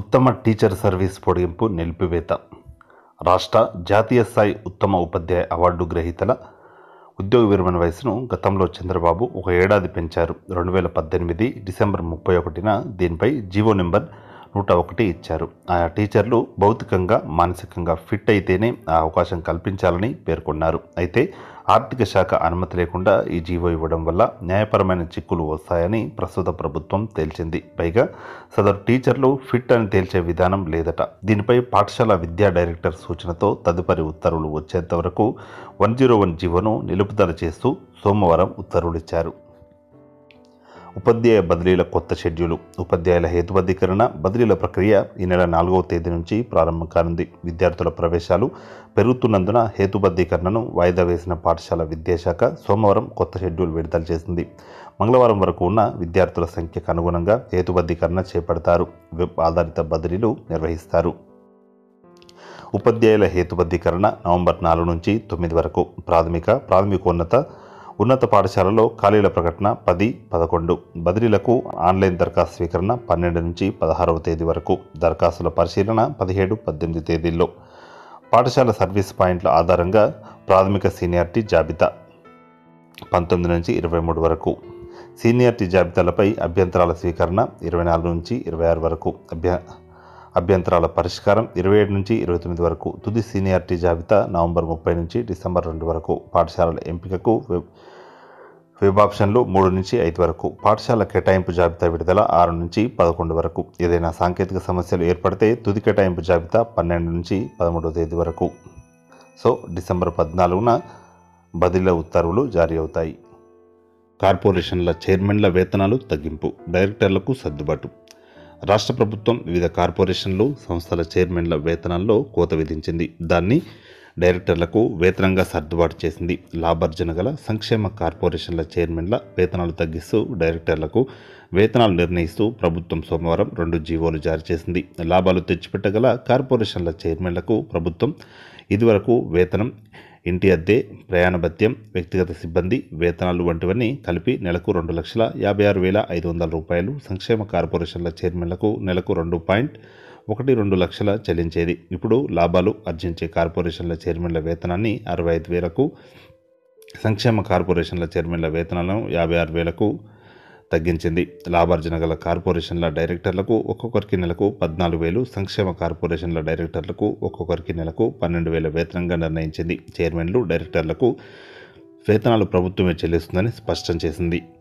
ఉత్తమ teacher service పొడిగింపు నిలిపివేత రాష్ట్ర జాతీయ స్థాయి ఉత్తమ ఉపాధ్యాయ అవార్డు గ్రహీతల ఉద్యోగ విరమణ వయసును గతంలో చంద్రబాబు ఒక ఏడాది పెంచారు రెండు వేల పద్దెనిమిది డిసెంబర్ ముప్పై ఒకటిన దీనిపై జీవో నెంబర్ నూట ఒకటి ఇచ్చారు ఆయా టీచర్లు భౌతికంగా మానసికంగా ఫిట్ అయితేనే ఆ అవకాశం కల్పించాలని పేర్కొన్నారు అయితే ఆర్థిక శాఖ అనుమతి లేకుండా ఈ జీవో ఇవ్వడం వల్ల న్యాయపరమైన చిక్కులు వస్తాయని ప్రస్తుత ప్రభుత్వం తేల్చింది పైగా సదరు టీచర్లు ఫిట్ అని తేల్చే విధానం లేదట దీనిపై పాఠశాల విద్యా డైరెక్టర్ సూచనతో తదుపరి ఉత్తర్వులు వచ్చేంత వరకు వన్ జీరో వన్ జీవోను నిలుపుదల చేస్తూ సోమవారం ఉత్తర్వులిచ్చారు ఉపాధ్యాయ బదిలీల కొత్త షెడ్యూలు ఉపాధ్యాయుల హేతుబద్ధీకరణ బదిలీల ప్రక్రియ ఈ నెల నాలుగవ తేదీ నుంచి ప్రారంభం కానుంది విద్యార్థుల ప్రవేశాలు పెరుగుతున్నందున హేతుబద్ధీకరణను వాయిదా వేసిన పాఠశాల విద్యాశాఖ సోమవారం కొత్త షెడ్యూల్ విడుదల చేసింది మంగళవారం వరకు ఉన్న విద్యార్థుల సంఖ్యకు అనుగుణంగా హేతుబద్ధీకరణ చేపడతారు వెబ్ ఆధారిత బదిలీలు నిర్వహిస్తారు ఉపాధ్యాయుల హేతుబద్ధీకరణ నవంబర్ నాలుగు నుంచి తొమ్మిది వరకు ప్రాథమిక ప్రాథమికోన్నత ఉన్నత పాఠశాలలో ఖాళీల ప్రకటన పది పదకొండు బదిలీలకు ఆన్లైన్ దరఖాస్తు స్వీకరణ పన్నెండు నుంచి పదహారవ తేదీ వరకు దరఖాస్తుల పరిశీలన పదిహేడు పద్దెనిమిది తేదీల్లో పాఠశాల సర్వీస్ పాయింట్ల ఆధారంగా ప్రాథమిక సీనియారిటీ జాబితా పంతొమ్మిది నుంచి ఇరవై మూడు వరకు సీనియారిటీ జాబితాలపై అభ్యంతరాల స్వీకరణ ఇరవై నాలుగు నుంచి ఇరవై ఆరు వరకు అభ్య అభ్యంతరాల పరిష్కారం ఇరవై ఏడు నుంచి ఇరవై తొమ్మిది వరకు తుది సీనియారిటీ జాబితా నవంబర్ ముప్పై నుంచి డిసెంబర్ రెండు వరకు పాఠశాలల ఎంపికకు వెబ్ వెబ్ ఆప్షన్లు మూడు నుంచి ఐదు వరకు పాఠశాల కేటాయింపు జాబితా విడుదల ఆరు నుంచి పదకొండు వరకు ఏదైనా సాంకేతిక సమస్యలు ఏర్పడితే తుది కేటాయింపు జాబితా పన్నెండు నుంచి పదమూడవ తేదీ వరకు సో డిసెంబర్ పద్నాలుగున బదిలీ ఉత్తర్వులు జారీ అవుతాయి కార్పొరేషన్ల చైర్మన్ల వేతనాలు తగ్గింపు డైరెక్టర్లకు సర్దుబాటు రాష్ట్ర ప్రభుత్వం వివిధ కార్పొరేషన్లు సంస్థల చైర్మన్ల వేతనాల్లో కోత విధించింది దాన్ని డైరెక్టర్లకు వేతనంగా సర్దుబాటు చేసింది లాభార్జన గల సంక్షేమ కార్పొరేషన్ల చైర్మన్ల వేతనాలు తగ్గిస్తూ డైరెక్టర్లకు వేతనాలు నిర్ణయిస్తూ ప్రభుత్వం సోమవారం రెండు జీవోలు జారీ చేసింది లాభాలు తెచ్చిపెట్టగల కార్పొరేషన్ల చైర్మన్లకు ప్రభుత్వం ఇదివరకు వేతనం ఇంటి అద్దె ప్రయాణ భత్యం వ్యక్తిగత సిబ్బంది వేతనాలు వంటివన్నీ కలిపి నెలకు రెండు లక్షల యాభై ఆరు వేల ఐదు వందల రూపాయలు సంక్షేమ కార్పొరేషన్ల చైర్మన్లకు నెలకు రెండు పాయింట్ ఒకటి రెండు లక్షల చెల్లించేది ఇప్పుడు లాభాలు ఆర్జించే కార్పొరేషన్ల చైర్మన్ల వేతనాన్ని అరవై ఐదు వేలకు సంక్షేమ కార్పొరేషన్ల చైర్మన్ల వేతనాలను యాభై ఆరు వేలకు తగ్గించింది లాభార్జన గల కార్పొరేషన్ల డైరెక్టర్లకు ఒక్కొక్కరికి నెలకు పద్నాలుగు వేలు సంక్షేమ కార్పొరేషన్ల డైరెక్టర్లకు ఒక్కొక్కరికి నెలకు పన్నెండు వేల వేతనంగా నిర్ణయించింది చైర్మన్లు డైరెక్టర్లకు వేతనాలు ప్రభుత్వమే చెల్లిస్తుందని స్పష్టం చేసింది